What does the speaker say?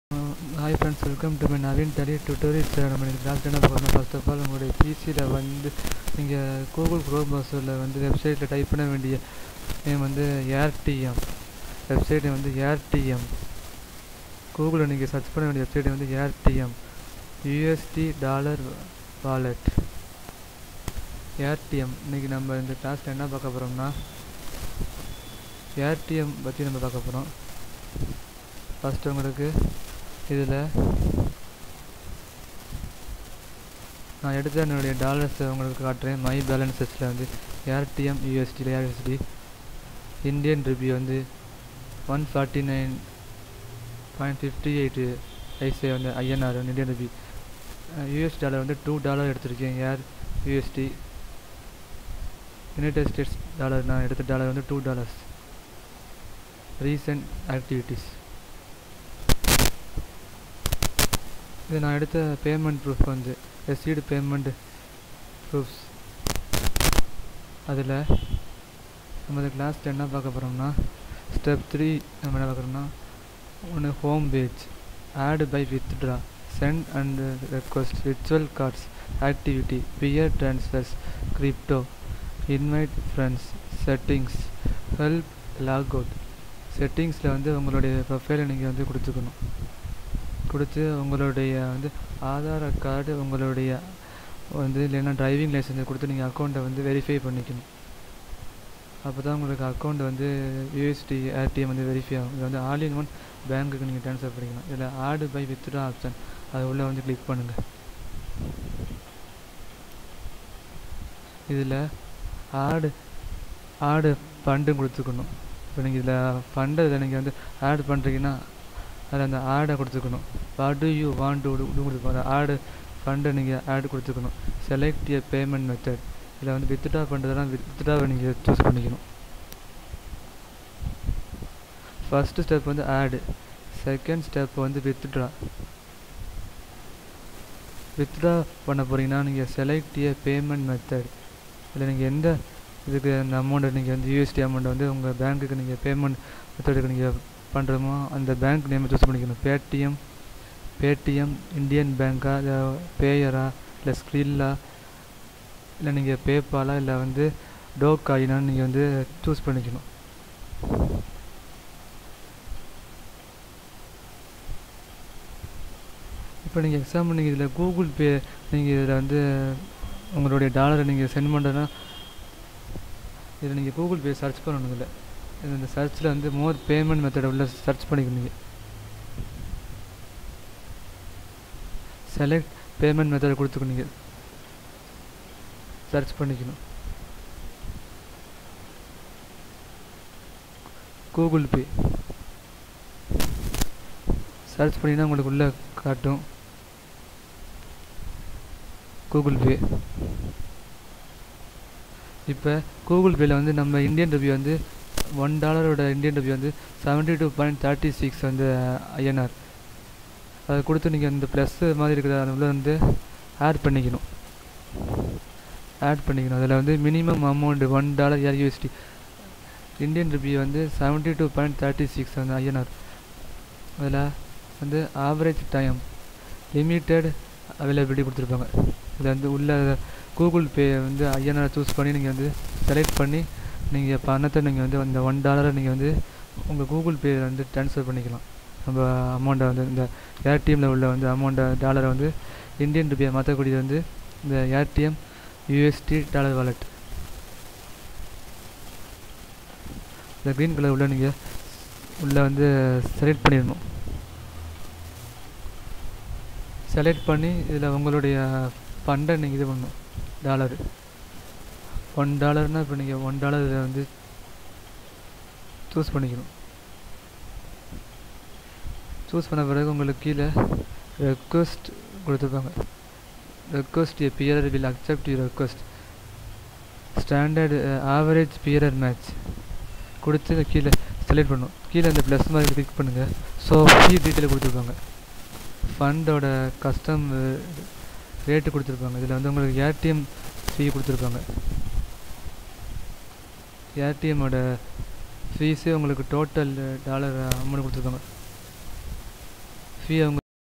hi friends welcome to my Naveen tele tutorial channel நம்ம class என்ன பார்க்கணும் ஃபர்ஸ்ட் ஆஃப் ஆல் உங்களுடைய பிசியில் வந்து நீங்கள் கூகுள் க்ரோம் ப்ரௌசரில் வந்து வெப்சைட்டில் டைப் பண்ண வேண்டிய நேம் வந்து ஏர்டிஎம் வெப்சைட் வந்து ஏர்டிஎம் கூகுளில் நீங்கள் சர்ச் பண்ண வேண்டிய வெப்சைட் வந்து Airtm USD dollar wallet Airtm இன்றைக்கி நம்ம இந்த கிளாஸில் என்ன பார்க்க போகிறோம்னா ஏர்டிஎம் பற்றி நம்ம பார்க்க போகிறோம் ஃபஸ்ட்டு உங்களுக்கு இதில் நான் எடுத்த என்னுடைய டாலர்ஸை உங்களுக்கு காட்டுறேன் மை பேலன்சஸில் வந்து ஏர்டிஎம் யூஎஸ்டியில் யூஎஸ்டி இந்தியன் ருபி வந்து one forty nine point fifty eight ஐசே வந்து INR Indian rupee US dollar வந்து டூ டாலர் எடுத்திருக்கேன் air USD United States dollar நான் எடுத்த டாலர் வந்து டூ டாலர்ஸ் ரீசெண்ட் ஆக்டிவிட்டீஸ் இது நான் எடுத்த பேமெண்ட் ப்ரூஃப் வந்து ரெசீடு பேமெண்ட் ப்ரூஃப்ஸ் அதில் நம்ம இந்த கிளாஸில் என்ன பார்க்க போகிறோம்னா ஸ்டெப் த்ரீ நம்ம என்ன பார்க்குறோம்னா ஒன்று home page add pay withdraw send and request virtual cards activity peer transfers crypto invite friends settings help log out செட்டிங்ஸில் வந்து உங்களுடைய ப்ரொஃபைலை நீங்கள் வந்து கொடுத்துக்கணும் கொடுத்து உங்களுடைய வந்து ஆதார் கார்டு உங்களுடைய வந்து இல்லைன்னா டிரைவிங் லைசன்ஸை கொடுத்து நீங்கள் அக்கௌண்ட்டை வந்து வெரிஃபை பண்ணிக்கணும் அப்போ தான் உங்களுக்கு அக்கௌண்ட் வந்து யூஎஸ்டி ஏடிஎம் வந்து வெரிஃபை ஆகும் இது வந்து ஆல் இன் ஒன் பேங்க்குக்கு நீங்கள் ட்ரான்ஸ்ஃபர் பண்ணிக்கலாம் இதில் ஆடு பை வித்ட்ரா ஆப்ஷன் அது உள்ளே வந்து கிளிக் பண்ணுங்கள் இதில் ஆடு ஆடு ஃபண்டு கொடுத்துக்கணும் இப்போ நீங்கள் இதில் ஃபண்டை இதில் நீங்கள் வந்து ஆட் பண்ணுறீங்கன்னா அதில் அந்த ஆடை கொடுத்துக்கணும் what do you want to கொடுத்துக்கணும் அந்த ஆடு ஃபண்டை நீங்கள் ஆட் கொடுத்துக்கணும் செலக்ட் ஏ பேமெண்ட் மெத்தட் இதில் வந்து வித்ட்ரா பண்ணுறதெல்லாம் வித்ட்ராவை நீங்கள் சூஸ் பண்ணிக்கணும் ஃபஸ்ட்டு ஸ்டெப் வந்து ஆடு செகண்ட் ஸ்டெப் வந்து வித்ட்ரா வித்ட்ரா பண்ண போகிறீங்கன்னா நீங்கள் செலக்ட் ஏ பேமெண்ட் மெத்தட் இதில் நீங்கள் எந்த இதுக்கு அந்த அமௌண்ட்டை நீங்கள் வந்து யூஎஸ்டி அமௌண்ட்டை வந்து உங்கள் பேங்க்குக்கு நீங்கள் பேமெண்ட் மெத்தடுக்கு நீங்கள் பண்ணுறோமோ அந்த பேங்க் நேமை சூஸ் பண்ணிக்கணும் பேடிஎம் பேடிஎம் இந்தியன் பேங்க்கா இல்லை பேயரா இல்லை ஸ்க்ரில்லா இல்லை நீங்கள் பேபாலா இல்லை வந்து டோகாயினான்னு நீங்கள் வந்து சூஸ் பண்ணிக்கணும் இப்போ நீங்கள் எக்ஸாம்பிள் நீங்கள் இதில் கூகுள் பே நீங்கள் இதில் வந்து உங்களுடைய டாலரை நீங்கள் சென்ட் பண்ணுறதுனா இதில் நீங்கள் கூகுள் பே சர்ச் பண்ணணும் இதில் இந்த சர்ச்சில் வந்து மோர் பேமெண்ட் மெத்தடை உள்ள சர்ச் பண்ணிக்கணும் செலக்ட் பேமெண்ட் மெத்தடை கொடுத்துக்கணும் சர்ச் பண்ணிக்கணும் கூகுள் பே சர்ச் பண்ணிங்கன்னா உங்களுக்கு உள்ளே காட்டும் கூகுள் பே இப்போ கூகுள் பேயில் வந்து நம்ம இந்தியன் ருபி வந்து ஒன் டாலரோட இந்தியன் ருபி வந்து seventy two point thirty six வந்து ஐஎன்ஆர் அதை கொடுத்து நீங்கள் இந்த ப்ளஸ் மாதிரி இருக்கிற அது உள்ள வந்து ஆட் பண்ணிக்கணும் ஆட் பண்ணிக்கணும் அதில் வந்து minimum amount one dollar air USD Indian rupee வந்து seventy two point thirty six வந்து ஐஎன்ஆர் அதில் வந்து ஆவரேஜ் டைம் லிமிட்டட் அவைலபிலிட்டி கொடுத்துருப்பாங்க இதில் வந்து உள்ள கூகுள் பே வந்து ஐஎன்ஆர் சூஸ் பண்ணி நீங்கள் வந்து செலக்ட் பண்ணி நீங்கள் பணத்தை நீங்கள் வந்து அந்த ஒன் டாலரை நீங்கள் வந்து உங்கள் கூகுள் பே வந்து ட்ரான்ஸ்ஃபர் பண்ணிக்கலாம் நம்ம அமௌண்ட்டை வந்து இந்த ஏடிஎம்மில் உள்ள வந்து அமௌண்ட்டை டாலரை வந்து இந்தியன் ருபியை மாற்றக்கூடியது வந்து இந்த ஏடிஎம் யூஎஸ்டி டாலர் வாலெட் இந்த க்ரீன் கலர் உள்ள நீங்கள் உள்ளே வந்து செலக்ட் பண்ணிடணும் செலக்ட் பண்ணி இதில் உங்களுடைய ஃபண்டை நீங்கள் இது பண்ணணும் டாலரு ஒன் டாலர்னால் இப்போ நீங்கள் ஒன் டாலர் இதில் வந்து சூஸ் பண்ணிக்கணும் சூஸ் பண்ண பிறகு உங்களுக்கு கீழே ரெக்வஸ்ட் கொடுத்துருப்பாங்க request a peer will accept you request standard average peer match கொடுத்து கீழே செலக்ட் பண்ணும் கீழே இந்த ப்ளஸ் மாதிரி கிளிக் பண்ணுங்கள் ஸோ ஃபீ டீட்டெயில் கொடுத்துருப்பாங்க ஃபண்டோட கஸ்டம் ரேட்டு கொடுத்துருப்பாங்க இதில் வந்து உங்களுக்கு ஏடிஎம் ஃபீ கொடுத்துருப்பாங்க ஏடிஎம்மோட ஃபீஸே உங்களுக்கு டோட்டல் டாலர் அமௌண்ட் கொடுத்துருக்காங்க ஃபீ அவங்க